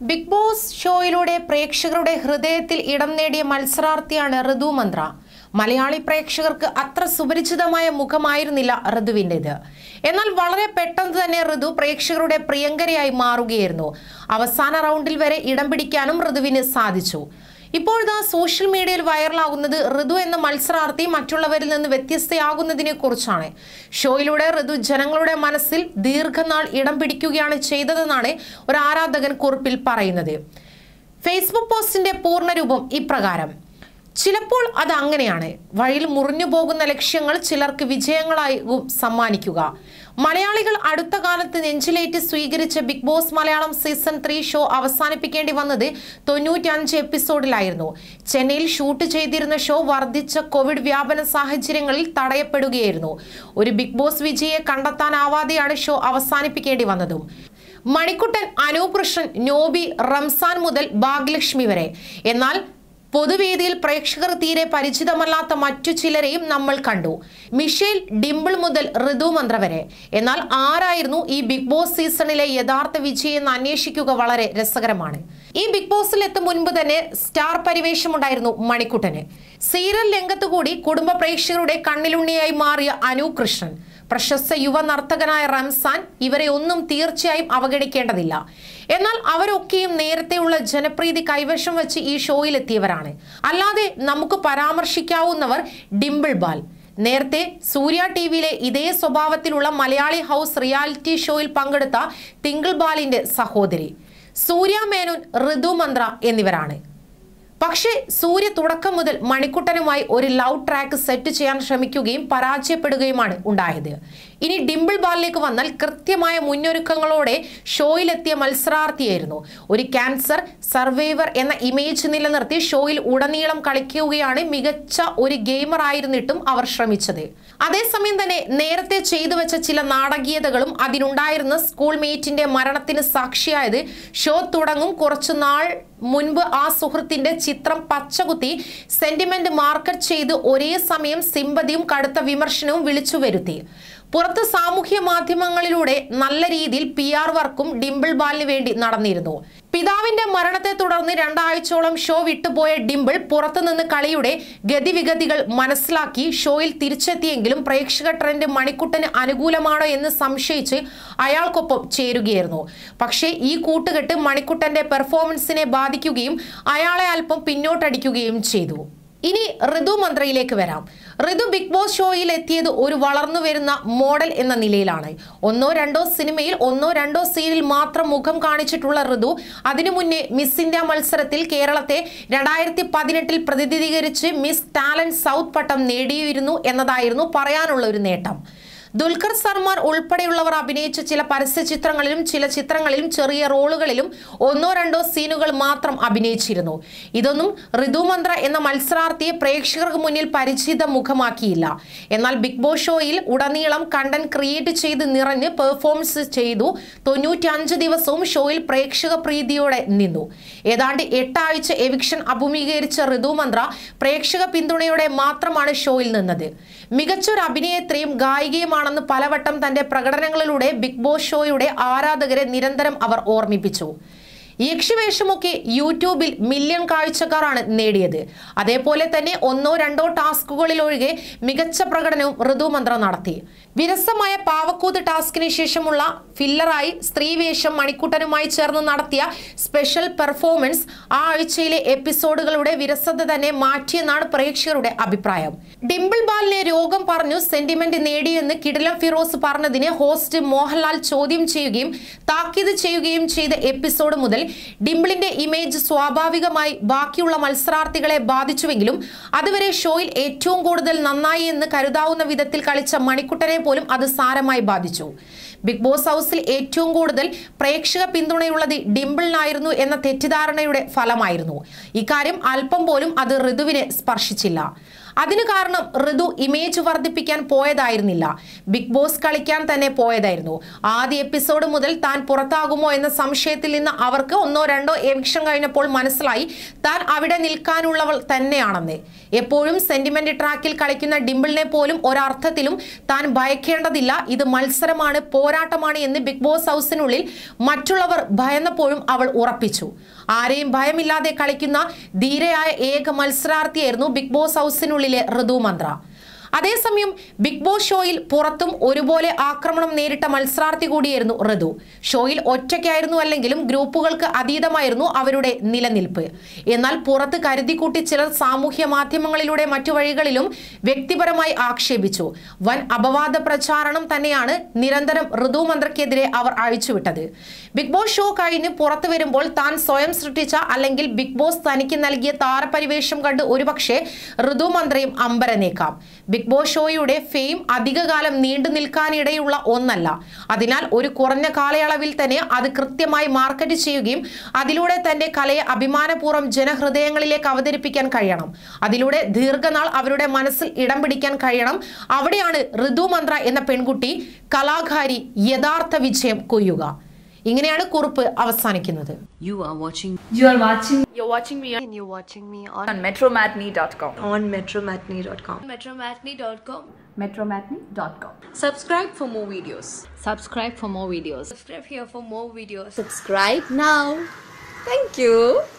Big boss ഷോയിലൂടെ പ്രേക്ഷകരുടെ ഹൃദയത്തിൽ ഇടം നേടിയ മത്സരാർത്ഥിയാണ് ഋതു മന്ത്ര മലയാളി പ്രേക്ഷകർക്ക് അത്ര സുപരിചിതമായ മുഖമായിരുന്നില്ല ഋതുവിൻ്റെത് എന്നാൽ വളരെ പെട്ടെന്ന് തന്നെ ഋതു പ്രേക്ഷകരുടെ പ്രിയങ്കരയായി മാറുകയായിരുന്നു അവസാന റൗണ്ടിൽ വരെ ഇടം പിടിക്കാനും ഋതുവിന് സാധിച്ചു ഇപ്പോഴത്തെ സോഷ്യൽ മീഡിയയിൽ വൈറലാകുന്നത് ഋതു എന്ന മത്സരാർത്ഥി മറ്റുള്ളവരിൽ നിന്ന് വ്യത്യസ്തയാകുന്നതിനെ കുറിച്ചാണ് ഷോയിലൂടെ ഋതു ജനങ്ങളുടെ മനസ്സിൽ ദീർഘനാൾ ഇടം പിടിക്കുകയാണ് ചെയ്തതെന്നാണ് ഒരു ആരാധകൻ കുറിപ്പിൽ പറയുന്നത് ഫേസ്ബുക്ക് പോസ്റ്റിന്റെ പൂർണ്ണരൂപം ഇപ്രകാരം ചിലപ്പോൾ അത് അങ്ങനെയാണ് വഴിയിൽ മുറിഞ്ഞു പോകുന്ന ലക്ഷ്യങ്ങൾ ചിലർക്ക് വിജയങ്ങളായും സമ്മാനിക്കുക മലയാളികൾ അടുത്ത കാലത്ത് നെഞ്ചിലേറ്റ് സ്വീകരിച്ച big boss Malayalam season three show അവസാനിപ്പിക്കേണ്ടി വന്നത് തൊണ്ണൂറ്റഞ്ച് എപ്പിസോഡിലായിരുന്നു ചെന്നൈയിൽ ഷൂട്ട് ചെയ്തിരുന്ന ഷോ വർദ്ധിച്ച കോവിഡ് വ്യാപന സാഹചര്യങ്ങളിൽ തടയപ്പെടുകയായിരുന്നു ഒരു ബിഗ് ബോസ് വിജയെ കണ്ടെത്താനാവാതെയാണ് ഷോ അവസാനിപ്പിക്കേണ്ടി വന്നതും മണിക്കുട്ടൻ അനൂപ് കൃഷ്ണൻ നോബി റംസാൻ മുതൽ ഭാഗ്യലക്ഷ്മി വരെ എന്നാൽ പൊതുവേദിയിൽ പ്രേക്ഷകർ തീരെ പരിചിതമല്ലാത്ത മറ്റു ചിലരെയും നമ്മൾ കണ്ടു മിഷേൽ ഡിംപിൾ മുതൽ ഋതു മന്ത്ര വരെ എന്നാൽ ആരായിരുന്നു ഈ ബിഗ് ബോസ് സീസണിലെ യഥാർത്ഥ വിജയം എന്ന് അന്വേഷിക്കുക വളരെ രസകരമാണ് ഈ ബിഗ് ബോസിൽ എത്തും മുൻപ് തന്നെ സ്റ്റാർ പരിവേഷമുണ്ടായിരുന്നു മണിക്കുട്ടന് സീരിയൽ രംഗത്ത് കൂടി കുടുംബ പ്രേക്ഷകരുടെ കണ്ണിലുണ്ണിയായി മാറിയ അനൂപ് കൃഷ്ണൻ പ്രശസ്ത യുവ നർത്തകനായ റംസാൻ ഇവരെ ഒന്നും തീർച്ചയായും അവഗണിക്കേണ്ടതില്ല എന്നാൽ അവരൊക്കെയും നേരത്തെയുള്ള ജനപ്രീതി കൈവശം വെച്ച് ഈ ഷോയിലെത്തിയവരാണ് അല്ലാതെ നമുക്ക് പരാമർശിക്കാവുന്നവർ ഡിംപിൾ ബാൽ നേരത്തെ സൂര്യ ടി വിയിലെ ഇതേ സ്വഭാവത്തിലുള്ള മലയാളി ഹൗസ് റിയാലിറ്റി ഷോയിൽ പങ്കെടുത്ത തിങ്കിൾ ബാലിന്റെ സഹോദരി സൂര്യ മേനോൻ ഋതു മന്ത്ര എന്നിവരാണ് പക്ഷേ സൂര്യ തുടക്കം മുതൽ മണിക്കുട്ടനുമായി ഒരു ലവ് ട്രാക്ക് സെറ്റ് ചെയ്യാൻ ശ്രമിക്കുകയും പരാജയപ്പെടുകയുമാണ് ഉണ്ടായത് ഇനി ഡിംപിൾ ബാലിലേക്ക് വന്നാൽ കൃത്യമായ മുന്നൊരുക്കങ്ങളോടെ ഷോയിലെത്തിയ മത്സരാർത്ഥിയായിരുന്നു ഒരു ക്യാൻസർ സർവൈവർ എന്ന ഇമേജ് നിലനിർത്തി ഷോയിൽ ഉടനീളം കളിക്കുകയാണ് മികച്ച ഒരു ഗെയിമർ ആയിരുന്നിട്ടും അവർ ശ്രമിച്ചത് അതേസമയം തന്നെ നേരത്തെ ചെയ്തു വെച്ച ചില നാടകീയതകളും അതിനുണ്ടായിരുന്ന സ്കൂൾ മേറ്റിന്റെ മരണത്തിന് സാക്ഷിയായത് ഷോ തുടങ്ങും കുറച്ചു നാൾ മുൻപ് ആ സുഹൃത്തിന്റെ ചിത്രം പച്ചകുത്തി സെന്റിമെന്റ് മാർക്കറ്റ് ചെയ്ത് ഒരേ സമയം സിമ്പതിയും കടുത്ത വിമർശനവും വിളിച്ചു വരുത്തി പുറത്ത് സാമൂഹ്യ മാധ്യമങ്ങളിലൂടെ നല്ല രീതിയിൽ പി ആർ വർക്കും ഡിംപിൾ ബാലിന് വേണ്ടി നടന്നിരുന്നു പിതാവിന്റെ മരണത്തെ തുടർന്ന് രണ്ടാഴ്ചയോളം ഷോ വിട്ടുപോയ ഡിംപിൾ പുറത്തുനിന്ന് കളിയുടെ ഗതിവിഗതികൾ മനസ്സിലാക്കി ഷോയിൽ തിരിച്ചെത്തിയെങ്കിലും പ്രേക്ഷക ട്രെൻഡ് മണിക്കുട്ടന് അനുകൂലമാണോ എന്ന് സംശയിച്ച് അയാൾക്കൊപ്പം ചേരുകയായിരുന്നു പക്ഷേ ഈ കൂട്ടുകെട്ട് മണിക്കുട്ടന്റെ പെർഫോമൻസിനെ ബാധിക്കുകയും അയാളെ അല്പം പിന്നോട്ടടിക്കുകയും ചെയ്തു ഇനി ഋതു മന്ത്രയിലേക്ക് വരാം ഋതു ബിഗ് ബോസ് ഷോയിൽ എത്തിയത് ഒരു വളർന്നു വരുന്ന മോഡൽ എന്ന നിലയിലാണ് ഒന്നോ രണ്ടോ സിനിമയിൽ ഒന്നോ രണ്ടോ സീനിൽ മാത്രം മുഖം കാണിച്ചിട്ടുള്ള ഋതു അതിനു മുന്നേ മിസ് ഇന്ത്യ മത്സരത്തിൽ കേരളത്തെ രണ്ടായിരത്തി പതിനെട്ടിൽ പ്രതിനിധീകരിച്ച് മിസ് ടാലന്റ് സൗത്ത് പട്ടം നേടിയിരുന്നു എന്നതായിരുന്നു പറയാനുള്ള ഒരു നേട്ടം ദുൽഖർ സൽമാൻ ഉൾപ്പെടെയുള്ളവർ അഭിനയിച്ച ചില പരസ്യ ചിത്രങ്ങളിലും ചില ചിത്രങ്ങളിലും ചെറിയ റോളുകളിലും ഒന്നോ രണ്ടോ സീനുകൾ മാത്രം അഭിനയിച്ചിരുന്നു ഇതൊന്നും ഋതു മന്ത്ര എന്ന മത്സരാർത്ഥിയെ പ്രേക്ഷകർക്ക് മുന്നിൽ പരിചിത മുഖമാക്കിയില്ല എന്നാൽ ബിഗ് ബോസ് ഷോയിൽ ഉടനീളം കണ്ടന്റ് ക്രിയേറ്റ് ചെയ്ത് നിറഞ്ഞ് പെർഫോമൻസ് ചെയ്തു തൊണ്ണൂറ്റഞ്ച് ദിവസവും ഷോയിൽ പ്രേക്ഷക പ്രീതിയോടെ നിന്നു ഏതാണ്ട് എട്ടാഴ്ച എവിക്ഷൻ അഭിമുഖീകരിച്ച ഋതു മന്ത്ര പ്രേക്ഷക പിന്തുണയോടെ മാത്രമാണ് ഷോയിൽ നിന്നത് മികച്ചൊരു അഭിനേത്രിയും ഗായികയുമാണെന്ന് പലവട്ടം തന്റെ പ്രകടനങ്ങളിലൂടെ ബിഗ് ബോസ് ഷോയുടെ ആരാധകരെ നിരന്തരം അവർ ഓർമ്മിപ്പിച്ചു യക്ഷിവേഷമൊക്കെ യൂട്യൂബിൽ മില്യൺ കാഴ്ചക്കാരാണ് നേടിയത് അതേപോലെ തന്നെ ഒന്നോ രണ്ടോ ടാസ്കുകളിലൊഴികെ മികച്ച പ്രകടനവും ഋതുമന്ത്ര നടത്തി വിരസമായ പാവക്കൂത്ത് ടാസ്കിന് ശേഷമുള്ള ഫില്ലറായി സ്ത്രീവേഷം മണിക്കുട്ടനുമായി ചേർന്ന് നടത്തിയ സ്പെഷ്യൽ പെർഫോമൻസ് ആ ആഴ്ചയിലെ എപ്പിസോഡുകളുടെ വിരസത തന്നെ മാറ്റിയെന്നാണ് പ്രേക്ഷകരുടെ അഭിപ്രായം ഡിംപിൾ ബാലിനെ രോഗം പറഞ്ഞു സെന്റിമെന്റ് നേടിയെന്ന് കിടിലം ഫിറോസ് പറഞ്ഞതിനെ ഹോസ്റ്റ് മോഹൻലാൽ ചോദ്യം ചെയ്യുകയും താക്കീത് ചെയ്യുകയും ചെയ്ത എപ്പിസോഡ് മുതൽ ഡിംപിളിന്റെ ഇമേജ് സ്വാഭാവികമായി ബാക്കിയുള്ള മത്സരാർത്ഥികളെ ബാധിച്ചുവെങ്കിലും അതുവരെ ഷോയിൽ ഏറ്റവും കൂടുതൽ നന്നായി എന്ന് കരുതാവുന്ന വിധത്തിൽ കളിച്ച മണിക്കുട്ടനെ പോലും അത് സാരമായി ബാധിച്ചു ബിഗ് ബോസ് ഹൗസിൽ ഏറ്റവും കൂടുതൽ പ്രേക്ഷക പിന്തുണയുള്ളത് ഡിംപിളിനായിരുന്നു എന്ന തെറ്റിദ്ധാരണയുടെ ഫലമായിരുന്നു ഇക്കാര്യം അല്പം പോലും അത് ഋതുവിനെ സ്പർശിച്ചില്ല അതിന് കാരണം ഋതു ഇമേജ് വർദ്ധിപ്പിക്കാൻ പോയതായിരുന്നില്ല ബിഗ് ബോസ് കളിക്കാൻ തന്നെ പോയതായിരുന്നു ആദ്യ എപ്പിസോഡ് മുതൽ താൻ പുറത്താകുമോ എന്ന സംശയത്തിൽ നിന്ന് അവർക്ക് ഒന്നോ രണ്ടോ എവിക്ഷൻ കഴിഞ്ഞപ്പോൾ മനസ്സിലായി താൻ അവിടെ നിൽക്കാനുള്ളവൾ തന്നെയാണെന്ന് എപ്പോഴും സെന്റിമെന്റ് ട്രാക്കിൽ കളിക്കുന്ന ഡിംപിളിനെ പോലും ഒരർത്ഥത്തിലും താൻ ഭയക്കേണ്ടതില്ല ഇത് മത്സരമാണ് പോരാട്ടമാണ് എന്ന് ബിഗ് ബോസ് ഹൗസിനുള്ളിൽ മറ്റുള്ളവർ ഭയന്നപ്പോഴും അവൾ ഉറപ്പിച്ചു ആരെയും ഭയമില്ലാതെ കളിക്കുന്ന ധീരയായ ഏക മത്സരാർത്ഥിയായിരുന്നു ബിഗ് ബോസ് ഹൗസിനുള്ളിലെ ഋതു മന്ത്ര അതേസമയം ബിഗ് ബോസ് ഷോയിൽ പുറത്തും ഒരുപോലെ ആക്രമണം നേരിട്ട മത്സരാർത്ഥി കൂടിയായിരുന്നു ഋതു ഷോയിൽ ഒറ്റയ്ക്കായിരുന്നു അല്ലെങ്കിലും ഗ്രൂപ്പുകൾക്ക് അതീതമായിരുന്നു അവരുടെ നിലനിൽപ്പ് എന്നാൽ പുറത്ത് കരുതിക്കൂട്ടി ചിലർ സാമൂഹ്യ മാധ്യമങ്ങളിലൂടെ മറ്റു വഴികളിലും വ്യക്തിപരമായി ആക്ഷേപിച്ചു വൻ അപവാദ പ്രചാരണം തന്നെയാണ് നിരന്തരം ഋതു മന്ത്രയ്ക്കെതിരെ അവർ അഴിച്ചുവിട്ടത് ബിഗ് ബോസ് ഷോ കഴിഞ്ഞ് പുറത്തു വരുമ്പോൾ താൻ സ്വയം സൃഷ്ടിച്ച അല്ലെങ്കിൽ ബിഗ് ബോസ് തനിക്ക് നൽകിയ താരപരിവേഷം കണ്ട് ഒരുപക്ഷെ ഋതു മന്ത്രയും അമ്പരനേക്കാം ബിഗ് ബോസ് ഷോയുടെ ഫെയിം അധികകാലം നീണ്ടു നിൽക്കാനിടയുള്ള ഒന്നല്ല അതിനാൽ ഒരു കുറഞ്ഞ കാലയളവിൽ തന്നെ അത് കൃത്യമായി മാർക്കറ്റ് ചെയ്യുകയും അതിലൂടെ തന്റെ കലയെ അഭിമാനപൂർവ്വം ജനഹൃദയങ്ങളിലേക്ക് അവതരിപ്പിക്കാൻ കഴിയണം അതിലൂടെ ദീർഘനാൾ അവരുടെ മനസ്സിൽ ഇടം പിടിക്കാൻ കഴിയണം അവിടെയാണ് ഋതു മന്ത്ര എന്ന പെൺകുട്ടി കലാകാരി യഥാർത്ഥ വിജയം കൊയ്യുക ഇങ്ങനെയാണ് കുറിപ്പ് അവസാനിക്കുന്നത് You are watching You are watching You're watching me and you're watching me on, on metromatney.com. on metromatney.com. metromatney.com. Metromatney.com. Subscribe for more videos. subscribe for more videos Subscribe here for more videos. Subscribe now. Thank you.